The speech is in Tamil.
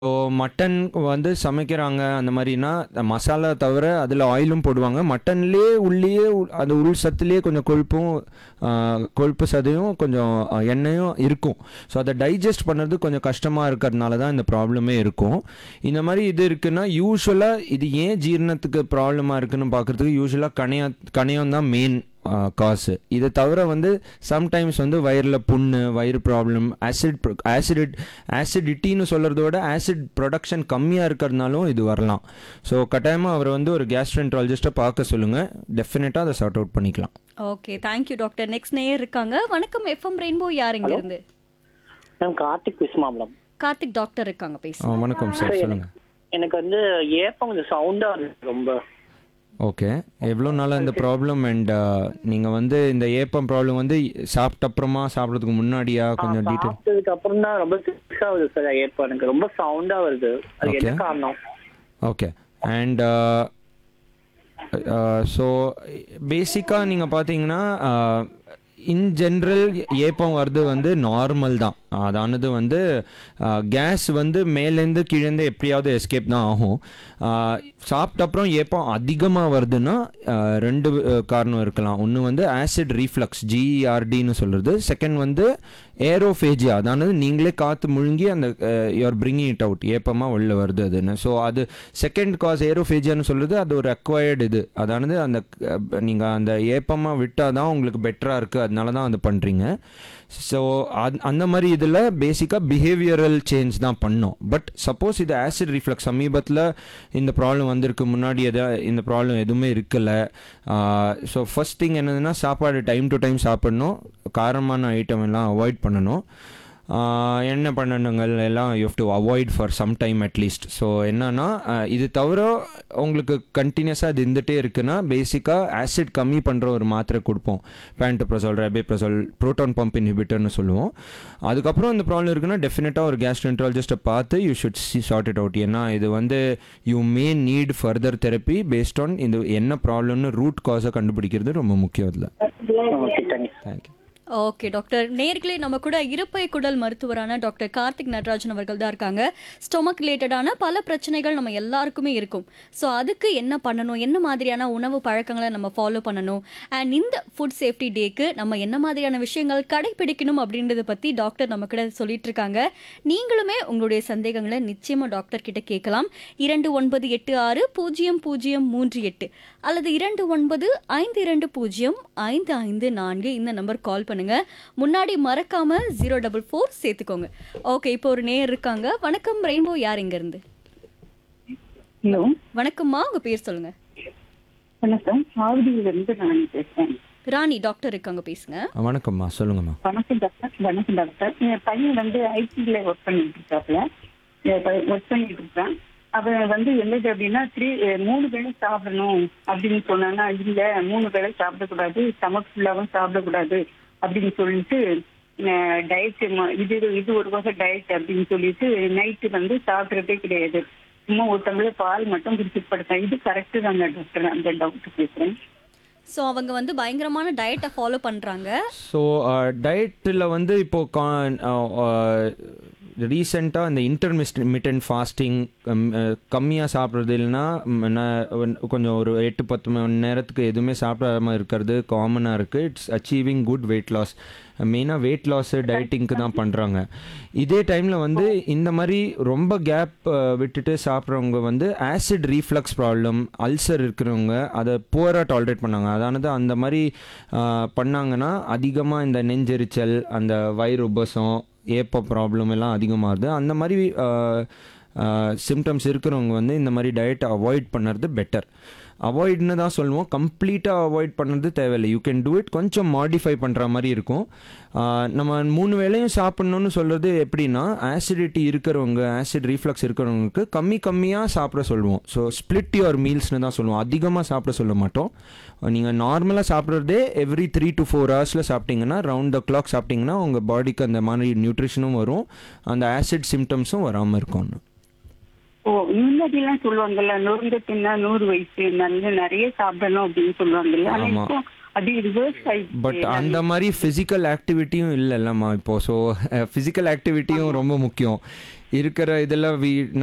ஸோ மட்டன் வந்து சமைக்கிறாங்க அந்த மாதிரினா மசாலா தவிர அதில் ஆயிலும் போடுவாங்க மட்டன்லேயே உள்ளேயே உ- அந்த உள் சத்துலேயே கொஞ்சம் கொழுப்பும் ஆ, கொழுப்பு சதையும் கொஞ்சம் ஆ, எண்ணெயும் இருக்கும் ஸோ அதை டைஜஸ்ட் பண்ணுறது கொஞ்சம் கஷ்டமாக இருக்கிறதுனால தான் இந்த ப்ராப்ளமே இருக்கும் இந்த மாதிரி இது இருக்குன்னா யூஸ்வலாக இது ஏன் ஜீரணத்துக்கு ப்ராப்ளமாக இருக்குன்னு பார்க்குறதுக்கு யூஸ்வலாக கணையா கணையம் தான் மெயின் காசு இதை தவிர வந்து சம்டைம்ஸ் வந்து வயிறில் புண்ணு வயிறு ப்ராப்ளம் ஆசிட் ஆசிட் ஆசிடிட்டின்னு சொல்கிறத விட ஆசிட் ப்ரொடக்ஷன் கம்மியாக இருக்கிறதுனாலும் இது வரலாம் ஸோ கட்டாயமாக அவர் வந்து ஒரு கேஸ்ட்ரென்ட்ராலஜிஸ்ட்டை பார்க்க சொல்லுங்கள் டெஃபினட்டாக அதை சார்ட் அவுட் பண்ணிக்கலாம் ஓகே தேங்க்யூ டாக்டர் நெக்ஸ்ட் நேயர் இருக்காங்க வணக்கம் எஃப்எம் ரெயின்போ யார் இங்க இருந்து மேம் கார்த்திக் விஸ்மாமலம் கார்த்திக் டாக்டர் இருக்காங்க ஆ, பேசுங்க வணக்கம் சார் சொல்லுங்கள் எனக்கு வந்து ஏப்பம் கொஞ்சம் சவுண்டா இருக்கு ரொம்ப ஓகே எவ்வளோ நாளாக இந்த ப்ராப்ளம் அண்ட் நீங்கள் வந்து இந்த ஏப்பம் ப்ராப்ளம் வந்து சாப்பிட்ட அப்புறமா சாப்பிட்றதுக்கு முன்னாடியா கொஞ்சம் டீட்டெயில் சாப்பிட்டதுக்கு அப்புறம் தான் ரொம்ப சிக்ஸ் ஆகுது சார் ஏப்பம் எனக்கு ரொம்ப சவுண்டா வருது அது என்ன Okay. காரணம் ஓகே அண்ட் ஸோ பேசிக்காக நீங்கள் பார்த்தீங்கன்னா இன் ஜென்ரல் ஏப்பம் வர்றது வந்து நார்மல் தான் அதானது வந்து கேஸ் வந்து மேலேருந்து கீழேருந்து எப்படியாவது எஸ்கேப் தான் ஆகும் ஆஹ், சாப்பிட்ட அப்புறம் ஏப்பம் அதிகமாக வருதுன்னா ஆஹ், ரெண்டு அஹ், காரணம் இருக்கலாம் ஒன்று வந்து ஆசிட் ரீஃப்ளக்ஸ் ஜிஆர்டின்னு சொல்கிறது செகண்ட் வந்து ஏரோஃபேஜியா அதானது நீங்களே காற்று முழுங்கி அந்த யூஆர் பிரிங்கிங் இட் அவுட் ஏப்பமாக வெளில வருது அதுன்னு ஸோ அது செகண்ட் காஸ் ஏரோஃபேஜியான்னு சொல்கிறது அது ஒரு அக்வயர்டு இது அதானது அந்த நீங்கள் அந்த ஏப்பமாக விட்டால் தான் உங்களுக்கு பெட்டராக இருக்குது அதனால தான் அது பண்ணுறீங்க ஸோ அந்த மாதிரி இதில் பேசிக்காக பிஹேவியரல் சேஞ்ச் தான் பண்ணோம் பட் சப்போஸ் இது ஆசிட் ரிஃப்ளக்ஸ் சமீபத்தில் இந்த ப்ராப்ளம் வந்திருக்கு முன்னாடி எதா இந்த ப்ராப்ளம் எதுவுமே இருக்கல ஸோ ஃபர்ஸ்ட் திங் என்னதுன்னா சாப்பாடு டைம் டு டைம் சாப்பிடணும் காரமான ஐட்டம் எல்லாம் அவாய்ட் பண்ணணும் ஆஹ் என்ன பண்ணணுங்கள் எல்லாம் you have to avoid for some time at least so என்னன்னா ஆஹ் இது தவிர உங்களுக்கு கண்டினியூஸாக இது இருந்துகிட்டே இருக்குன்னா பேசிக்காக ஆசிட் கம்மி பண்ணுற ஒரு மாத்திரை கொடுப்போம் பேண்டப்ரசோல் ரெபேப்ரசோல் ப்ரோட்டான் பம்ப் இன்ஹிபிட்டர்னு சொல்லுவோம் அதுக்கப்புறம் இந்த ப்ராப்ளம் இருக்குன்னா டெஃபினட்டாக ஒரு கேஸ்ட்ரென்ட்ராலஜிஸ்ட்டை பார்த்து you should see sort it out ஏன்னா இது வந்து you may need further therapy based on இந்த என்ன ப்ராப்ளம்னு ரூட் காஸை கண்டுபிடிக்கிறது ரொம்ப முக்கியம் இதில் okay thank you thank you okay doctor நேர்களே நம்ம கூட இருப்பை குடல் மருத்துவரான டாக்டர் கார்த்திக் நடராஜன் அவர்கள் தான் இருக்காங்க ஸ்டொமக் ரிலேட்டடான பல பிரச்சனைகள் நம்ம எல்லாருக்குமே இருக்கும் ஸோ அதுக்கு என்ன பண்ணணும் என்ன மாதிரியான உணவு பழக்கங்களை நம்ம ஃபாலோ பண்ணணும் அண்ட் இந்த ஃபுட் சேஃப்டி டேக்கு நம்ம என்ன மாதிரியான விஷயங்கள் கடைபிடிக்கணும் அப்படின்றத பற்றி டாக்டர் நம்ம கூட சொல்லிட்டு இருக்காங்க நீங்களுமே உங்களுடைய சந்தேகங்களை நிச்சயமா டாக்டர் கிட்ட கேட்கலாம் இரண்டு ஒன்பது எட்டு ஆறு பூஜ்ஜியம் பூஜ்ஜியம் மூன்று எட்டு அல்லது இரண்டு ஒன்பது ஐந்து இரண்டு பூஜ்ஜியம் ஐந்து ஐந்து நான்கு இந்த நம்பர் கால் பண்ணுங்க முன்னாடி மறக்காம ஜீரோ டபுள் ஃபோர் சேர்த்துக்கோங்க ஓகே இப்போ ஒரு நேயர் இருக்காங்க வணக்கம் ரெயின்போ யார் இங்க இருந்து ஹலோ வணக்கம்மா உங்க பேர் சொல்லுங்க வணக்கம் ஆவடியிலிருந்து நான் பேசுறேன் ராணி டாக்டர் இருக்காங்க பேசுங்க வணக்கம்மா சொல்லுங்கம்மா வணக்கம் டாக்டர் வணக்கம் டாக்டர் என் பையன் வந்து ஐடில ஒர்க் பண்ணிட்டு இருக்காப்ல ஒர்க் பண்ணிட்டு இருக்கான் அவன் வந்து என்னது அப்படின்னா த்ரீ மூணு வேளை சாப்பிடணும் அப்படின்னு சொன்னானா இல்ல மூணு வேளை சாப்பிடக்கூடாது ஸ்டமக் ஃபுல்லாவும் சாப்பிடக்கூடாது அப்படின்னு சொல்லிட்டு டயட் இது இது ஒரு வகை டயட் அப்படின்னு சொல்லிட்டு நைட்டு வந்து சாப்பிட்றதே கிடையாது சும்மா ஒரு டம்ளர் பால் மட்டும் குடிச்சிட்டு படுத்தேன் இது கரெக்டு தாங்க டாக்டர் அந்த டவுட் பேசுறேன் ஸோ அவங்க வந்து பயங்கரமான டயட்டை ஃபாலோ பண்றாங்க ஸோ டயட்டில் வந்து இப்போது ரீசெண்டாக இந்த இன்டர்மிஸ்மிட்டன் ஃபாஸ்டிங் கம்மியாக சாப்பிட்றது இல்லைன்னா ம், நான் கொஞ்சம் ஒரு எட்டு பத்து மணி நேரத்துக்கு எதுவுமே சாப்பிடாம இருக்கிறது காமனாக இருக்குது it's achieving good weight loss மெயினாக வெயிட் லாஸு டயட்டிங்க்கு தான் பண்ணுறாங்க இதே டைமில் வந்து இந்த மாதிரி ரொம்ப கேப் விட்டுட்டு சாப்பிட்றவங்க வந்து ஆசிட் ரீஃப்ளக்ஸ் ப்ராப்ளம் அல்சர் இருக்கிறவங்க அதை புவராக டாலரேட் பண்ணாங்க அதானது அந்த மாதிரி அஹ், பண்ணாங்கன்னா அதிகமாக இந்த நெஞ்செரிச்சல் அந்த வயிறு உபசம் ஏப்ப ப்ராப்ளம் எல்லாம் அதிகமாகுது அந்த மாதிரி சிம்டம்ஸ் இருக்கிறவங்க வந்து இந்த மாதிரி டயட்டை அவாய்ட் பண்ணுறது பெட்டர் அவாய்ட்னு தான் சொல்லுவோம் கம்ப்ளீட்டாக அவாய்ட் பண்ணுறது தேவையில்லை யூ கேன் டூ இட் கொஞ்சம் மாடிஃபை பண்ணுற மாதிரி இருக்கும் ஆஹ் நம்ம மூணு வேளையும் சாப்பிட்ணுன்னு சொல்கிறது எப்படின்னா ஆசிடிட்டி இருக்கிறவங்க ஆசிட் ரீஃப்ளக்ஸ் இருக்கிறவங்களுக்கு கம்மி கம்மியாக சாப்பிட சொல்லுவோம் ஸோ ஸ்பிளிட் யுவர் மீல்ஸ்னு தான் சொல்லுவோம் அதிகமாக சாப்பிட சொல்ல மாட்டோம் நீங்கள் நார்மலாக சாப்பிட்றதே எவ்ரி த்ரீ டு ஃபோர் ஹவர்ஸில் சாப்பிட்டீங்கன்னா ரவுண்ட் த கிளாக் சாப்பிட்டீங்கன்னா உங்கள் பாடிக்கு அந்த மாதிரி நியூட்ரிஷனும் வரும் அந்த ஆசிட் சிம்டம்ஸும் வராமல் இருக்கும் ஓ முன்னாடி எல்லாம் சொல்லுவாங்கல்ல நூறு தின்னா நூறு வயசு நல்ல நிறைய சாப்பிடணும் அப்படின்னு சொல்லுவாங்கல்ல ஆனா ஆமா. இப்போ அது ரிவர்ஸ் பட் ஆயிடுச்சு அந்த மாதிரி ஃபிசிக்கல் ஆக்டிவிட்டியும் இல்லைல்லம்மா இப்போ ஸோ ஃபிசிக்கல் ஆக்டிவிட்டியும் ரொம்ப முக்கியம் இருக்கிற இதில் வீ